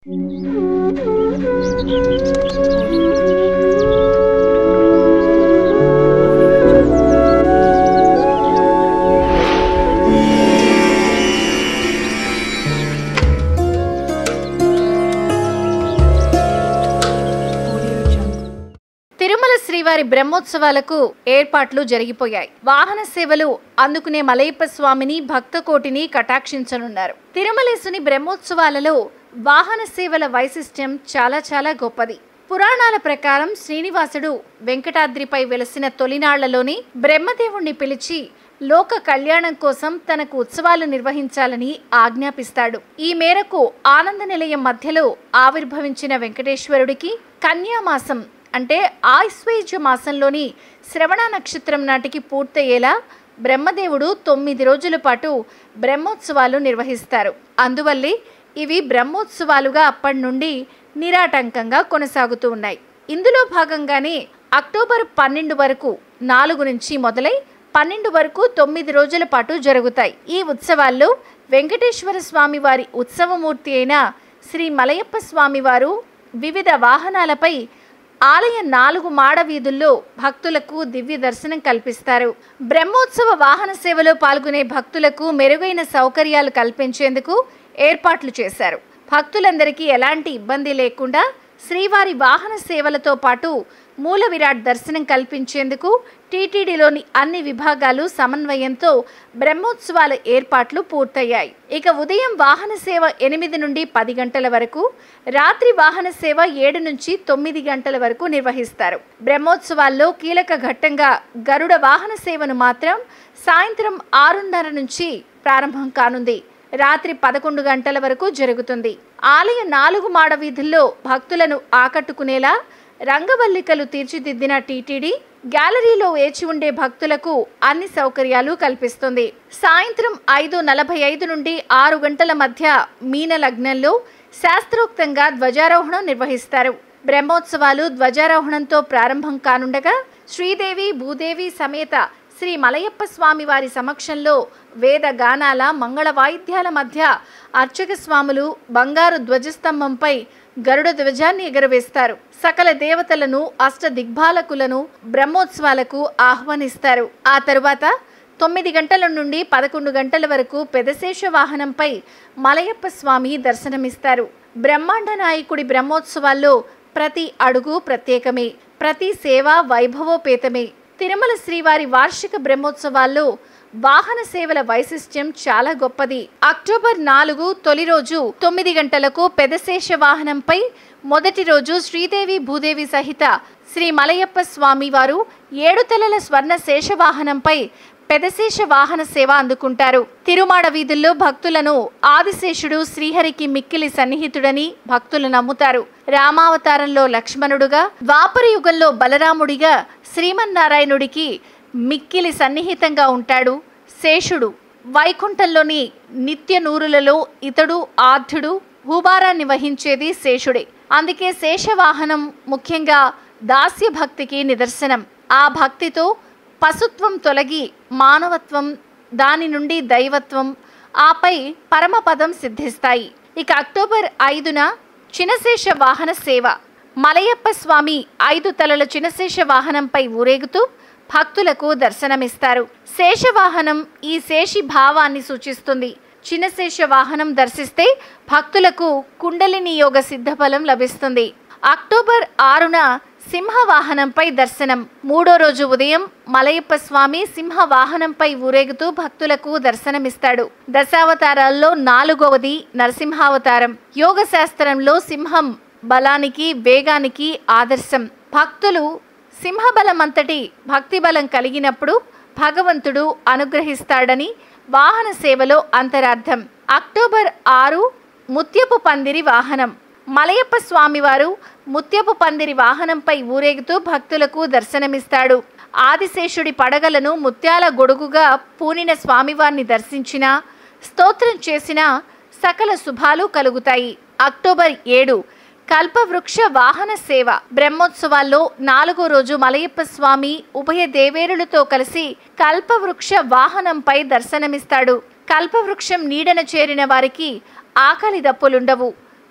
తిరుమల శ్రీవారి బ్రహ్మోత్సవాలకు ఏర్పాట్లు జరిగిపోయాయి వాహన సేవలు అందుకునే మలయప్ప స్వామిని భక్త కోటిని కటాక్షించనున్నారు తిరుమలేసుని బ్రహ్మోత్సవాలలో వాహన సేవల వైశిష్ట్యం చాలా చాలా గొప్పది పురాణాల ప్రకారం శ్రీనివాసుడు వెంకటాద్రిపై వెలసిన తొలినాళ్లలోనే బ్రహ్మదేవుణ్ణి పిలిచి లోక కళ్యాణం కోసం తనకు ఉత్సవాలు నిర్వహించాలని ఆజ్ఞాపిస్తాడు ఈ మేరకు ఆనంద నిలయం మధ్యలో ఆవిర్భవించిన వెంకటేశ్వరుడికి కన్యామాసం అంటే ఆశ్వేజ మాసంలోని శ్రవణ నక్షత్రం నాటికి పూర్తయ్యేలా బ్రహ్మదేవుడు తొమ్మిది రోజుల పాటు బ్రహ్మోత్సవాలు నిర్వహిస్తారు అందువల్లే ఇవి బ్రహ్మోత్సవాలుగా అప్పటి నుండి నిరాటంకంగా కొనసాగుతూ ఉన్నాయి ఇందులో భాగంగానే అక్టోబర్ పన్నెండు వరకు నాలుగు నుంచి మొదలై పన్నెండు వరకు తొమ్మిది రోజుల పాటు జరుగుతాయి ఈ ఉత్సవాల్లో వెంకటేశ్వర స్వామి వారి ఉత్సవమూర్తి అయిన శ్రీ మలయప్ప స్వామి వారు వివిధ వాహనాలపై ఆలయ నాలుగు మాడ వీధుల్లో భక్తులకు దివ్య దర్శనం కల్పిస్తారు బ్రహ్మోత్సవ వాహన సేవలో పాల్గొనే భక్తులకు మెరుగైన సౌకర్యాలు కల్పించేందుకు ఏర్పాట్లు చేశారు భక్తులందరికీ ఎలాంటి ఇబ్బంది లేకుండా శ్రీవారి వాహన సేవలతో పాటు మూల విరాట్ దర్శనం కల్పించేందుకు టీటీడీలోని అన్ని విభాగాలు సమన్వయంతో బ్రహ్మోత్సవాల ఏర్పాట్లు పూర్తయ్యాయి ఇక ఉదయం వాహన సేవ ఎనిమిది నుండి పది గంటల వరకు రాత్రి వాహన సేవ ఏడు నుంచి తొమ్మిది గంటల వరకు నిర్వహిస్తారు బ్రహ్మోత్సవాల్లో కీలక ఘట్టంగా గరుడ వాహన సేవను మాత్రం సాయంత్రం ఆరున్నర నుంచి ప్రారంభం కానుంది రాత్రి పదకొండు గంటల వరకు జరుగుతుంది ఆలయ నాలుగు మాడ వీధుల్లో భక్తులను ఆకట్టుకునేలా రంగవల్లికలు తీర్చిదిద్దిన టీటీడీ గ్యాలరీలో వేచి ఉండే భక్తులకు అన్ని సౌకర్యాలు కల్పిస్తుంది సాయంత్రం ఐదు నలభై ఐదు నుండి ఆరు గంటల మధ్య మీన లగ్నంలో శాస్త్రోక్తంగా ధ్వజారోహణం నిర్వహిస్తారు బ్రహ్మోత్సవాలు ధ్వజారోహణంతో ప్రారంభం కానుండగా శ్రీదేవి భూదేవి సమేత శ్రీ మలయప్ప స్వామి వారి సమక్షంలో వేద గానాల మంగళ వాయిద్యాల మధ్య అర్చక స్వాములు బంగారు ధ్వజస్తంభంపై గరుడ ధ్వజాన్ని ఎగరవేస్తారు సకల దేవతలను అష్ట దిగ్బాలకులను బ్రహ్మోత్సవాలకు ఆహ్వానిస్తారు ఆ తరువాత తొమ్మిది గంటల నుండి పదకొండు గంటల వరకు పెదశేష వాహనంపై మలయప్ప స్వామి దర్శనమిస్తారు బ్రహ్మాండ నాయకుడి బ్రహ్మోత్సవాల్లో ప్రతి అడుగు ప్రత్యేకమే ప్రతి సేవ వైభవోపేతమే తిరుమల శ్రీవారి వార్షిక బ్రహ్మోత్సవాల్లో వాహన సేవల వైశిష్ట్యం చాలా గొప్పది అక్టోబర్ నాలుగు తొలి రోజు తొమ్మిది గంటలకు పెదశేష వాహనంపై మొదటి రోజు శ్రీదేవి భూదేవి సహిత శ్రీ మలయప్ప స్వామి వారు ఏడు తలల స్వర్ణ శేషవాహనంపై పెదశేష వాహన సేవ అందుకుంటారు తిరుమాడ వీధుల్లో భక్తులను ఆదిశేషుడు శ్రీహరికి మిక్కిలి సన్నిహితుడని భక్తులు నమ్ముతారు రామావతారంలో లక్ష్మణుడుగా ద్వాపర యుగంలో బలరాముడిగా శ్రీమన్నారాయణుడికి మిక్కిలి సన్నిహితంగా ఉంటాడు శేషుడు వైకుంఠంలోని నిత్య నూరులలో ఇతడు ఆర్ధుడు భూభారాన్ని వహించేది శేషుడే అందుకే శేషవాహనం ముఖ్యంగా దాస్య భక్తికి నిదర్శనం ఆ భక్తితో పశుత్వం తొలగి మానవత్వం దాని నుండి దైవత్వం ఆపై పరమపదం సిద్ధిస్తాయి ఇక అక్టోబర్ ఐదున చినశేష వాహన సేవ మలయప్ప స్వామి ఐదు తలల చినశేష వాహనంపై ఊరేగుతూ భక్తులకు దర్శనమిస్తారు శేషవాహనం ఈ శేషి భావాన్ని సూచిస్తుంది చినశేష వాహనం దర్శిస్తే భక్తులకు కుండలిని యోగ సిద్ధఫలం లభిస్తుంది అక్టోబర్ ఆరున సింహ వాహనంపై దర్శనం మూడో రోజు ఉదయం మలయప్ప స్వామి సింహ వాహనంపై ఊరేగుతూ భక్తులకు దర్శనమిస్తాడు దశావతారాల్లో నాలుగవది నరసింహావతారం యోగ శాస్త్రంలో సింహం బలానికి వేగానికి ఆదర్శం భక్తులు సింహబలమంతటి భక్తి బలం కలిగినప్పుడు భగవంతుడు అనుగ్రహిస్తాడని వాహన సేవలో అంతరార్థం అక్టోబర్ ఆరు ముత్యపు పందిరి వాహనం మలయప్ప స్వామివారు ముత్యపు పందిరి వాహనంపై ఊరేగుతూ భక్తులకు దర్శనమిస్తాడు ఆదిశేషుడి పడగలను ముత్యాల గొడుగుగా పూనిన స్వామివారిని దర్శించిన స్తోత్రం చేసిన సకల శుభాలు కలుగుతాయి అక్టోబర్ ఏడు కల్పవృక్ష వాహన సేవ బ్రహ్మోత్సవాల్లో నాలుగో రోజు మలయప్ప స్వామి ఉభయ దేవేరులతో కలిసి కల్పవృక్ష వాహనంపై దర్శనమిస్తాడు కల్పవృక్షం నీడన చేరిన వారికి ఆకలి దప్పులుండవు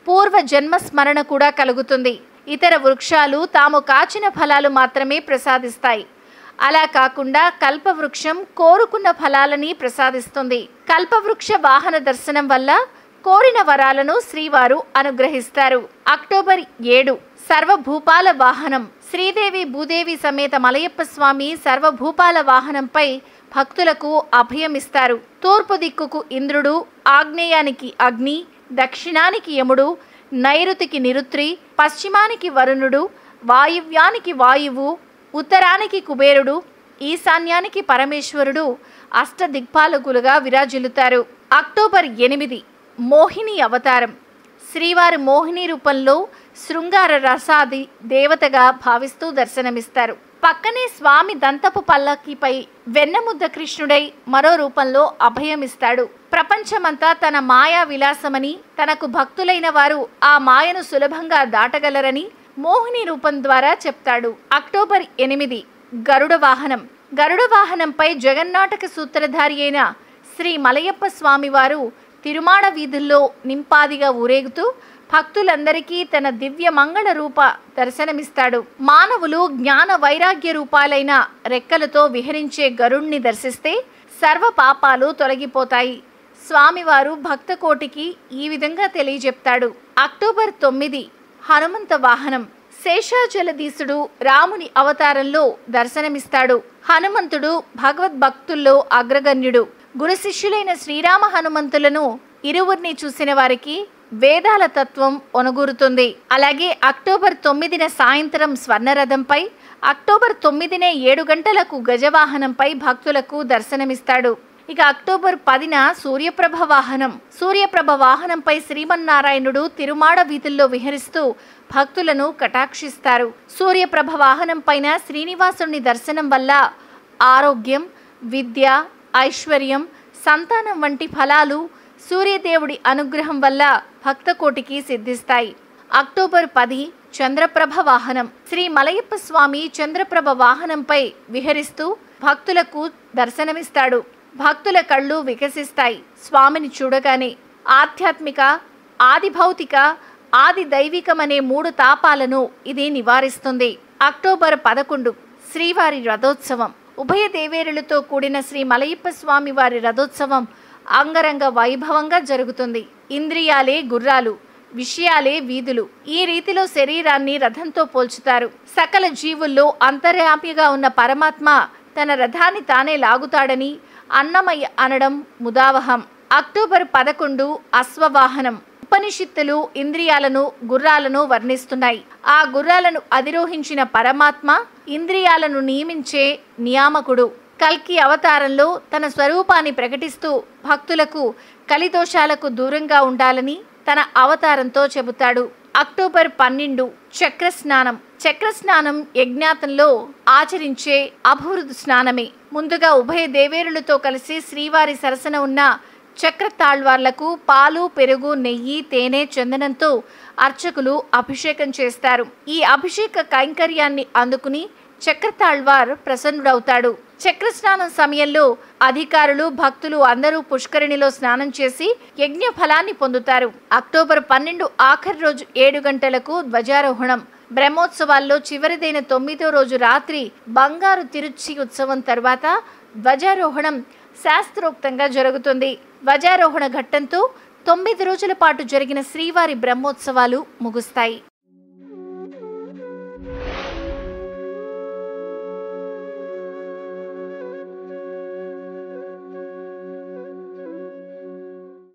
పూర్వ జన్మ స్మరణ కూడా కలుగుతుంది ఇతర వృక్షాలు తాము కాచిన ఫలాలు మాత్రమే ప్రసాదిస్తాయి అలా కాకుండా కల్పవృక్షం కోరుకున్న ఫలాలని ప్రసాదిస్తుంది కల్పవృక్ష వాహన దర్శనం వల్ల కోరిన వరాలను శ్రీవారు అనుగ్రహిస్తారు అక్టోబర్ ఏడు సర్వభూపాల వాహనం శ్రీదేవి భూదేవి సమేత మలయప్ప స్వామి సర్వభూపాల వాహనంపై భక్తులకు అభయమిస్తారు తూర్పు దిక్కుకు ఇంద్రుడు ఆగ్నేయానికి అగ్ని దక్షిణానికి యముడు నైరుతికి నిరుత్రి పశ్చిమానికి వరుణుడు వాయువ్యానికి వాయువు ఉత్తరానికి కుబేరుడు ఈశాన్యానికి పరమేశ్వరుడు అష్టదిక్పాలకులుగా విరాజిల్లుతారు అక్టోబర్ ఎనిమిది మోహిని అవతారం శ్రీవారి మోహిని రూపంలో శృంగార రసాది దేవతగా భావిస్తూ దర్శనమిస్తారు పక్కనే స్వామి దంతపు పల్లకిపై వెన్నముద్ద కృష్ణుడై మరో రూపంలో అభయమిస్తాడు ప్రపంచమంతా తన మాయా విలాసమని తనకు భక్తులైన వారు ఆ మాయను సులభంగా దాటగలరని మోహిని రూపం ద్వారా చెప్తాడు అక్టోబర్ ఎనిమిది గరుడ వాహనం గరుడ వాహనంపై జగన్నాటక సూత్రధారి అయిన శ్రీ మలయప్ప స్వామివారు తిరుమాడ వీధుల్లో నింపాదిగా ఊరేగుతూ భక్తులందరికీ తన దివ్య మంగళ రూప దర్శనమిస్తాడు మానవులు జ్ఞాన వైరాగ్య రూపాలైన రెక్కలతో విహరించే గరుణ్ణి దర్శిస్తే సర్వ పాపాలు తొలగిపోతాయి స్వామివారు భక్తకోటికి ఈ విధంగా తెలియజెప్తాడు అక్టోబర్ తొమ్మిది హనుమంత వాహనం శేషాచలధీసుడు రాముని అవతారంలో దర్శనమిస్తాడు హనుమంతుడు భగవద్భక్తుల్లో అగ్రగణ్యుడు గురు శిష్యులైన శ్రీరామ హనుమంతులను ఇరువురిని చూసిన వారికి వేదాల తత్వం ఒనగూరుతుంది అలాగే అక్టోబర్ తొమ్మిదిన సాయంత్రం స్వర్ణరథంపై అక్టోబర్ తొమ్మిదినే ఏడు గంటలకు గజవాహనంపై భక్తులకు దర్శనమిస్తాడు ఇక అక్టోబర్ పదిన సూర్యప్రభ వాహనం సూర్యప్రభ వాహనంపై శ్రీమన్నారాయణుడు తిరుమాడ వీధుల్లో విహరిస్తూ భక్తులను కటాక్షిస్తారు సూర్యప్రభ వాహనం పైన శ్రీనివాసుని దర్శనం వల్ల ఆరోగ్యం విద్య ఐశ్వర్యం సంతానం వంటి ఫలాలు సూర్యదేవుడి అనుగ్రహం వల్ల భక్తకోటికి సిద్ధిస్తాయి అక్టోబర్ పది చంద్రప్రభ వాహనం శ్రీ మలయప్ప స్వామి చంద్రప్రభ వాహనంపై విహరిస్తూ భక్తులకు దర్శనమిస్తాడు భక్తుల కళ్ళు వికసిస్తాయి స్వామిని చూడగానే ఆధ్యాత్మిక ఆది భౌతిక ఆది దైవికమనే మూడు తాపాలను ఇది నివారిస్తుంది అక్టోబర్ పదకొండు శ్రీవారి రథోత్సవం ఉభయ దేవేరులతో కూడిన శ్రీ మలయప్ప స్వామి వారి రథోత్సవం అంగరంగ వైభవంగా జరుగుతుంది ఇంద్రియాలే గుర్రాలు విషయాలే వీధులు ఈ రీతిలో శరీరాన్ని రథంతో పోల్చుతారు సకల జీవుల్లో అంతర్యామిగా ఉన్న పరమాత్మ తన రథాన్ని తానే లాగుతాడని అన్నమయ్య అనడం ముదావహం అక్టోబర్ పదకొండు అశ్వవాహనం ఉపనిషత్తులు ఇంద్రియాలను గుర్రాలను వర్ణిస్తున్నాయి ఆ గుర్రాలను అధిరోహించిన పరమాత్మ ఇంద్రియాలను నియమించే నియామకుడు కల్కి అవతారంలో తన స్వరూపాన్ని ప్రకటిస్తూ భక్తులకు కలిదోషాలకు దూరంగా ఉండాలని తన అవతారంతో చెబుతాడు అక్టోబర్ పన్నెండు చక్ర స్నానం చక్ర స్నానం యజ్ఞాతంలో ఆచరించే అభివృద్ధి స్నానమే ముందుగా ఉభయ దేవేరులతో కలిసి శ్రీవారి సరసన ఉన్న చక్ర తాళ్వార్లకు పాలు పెరుగు నెయ్యి తేనె చందనంతో అర్చకులు అభిషేకం చేస్తారు ఈ అభిషేక కైంకర్యాన్ని అందుకుని చక్రతాళ్వార్ ప్రసన్నుడవుతాడు చక్ర స్నానం సమయంలో అధికారులు భక్తులు అందరూ పుష్కరిణిలో స్నానం చేసి యజ్ఞ ఫలాన్ని పొందుతారు అక్టోబర్ పన్నెండు ఆఖరి రోజు ఏడు గంటలకు ధ్వజారోహణం బ్రహ్మోత్సవాల్లో చివరిదైన తొమ్మిదో రోజు రాత్రి బంగారు తిరుచి ఉత్సవం తర్వాత ధ్వజారోహణం శాస్త్రోక్తంగా జరుగుతుంది ధ్వజారోహణ ఘట్టంతో తొమ్మిది రోజుల పాటు జరిగిన శ్రీవారి బ్రహ్మోత్సవాలు ముగుస్తాయి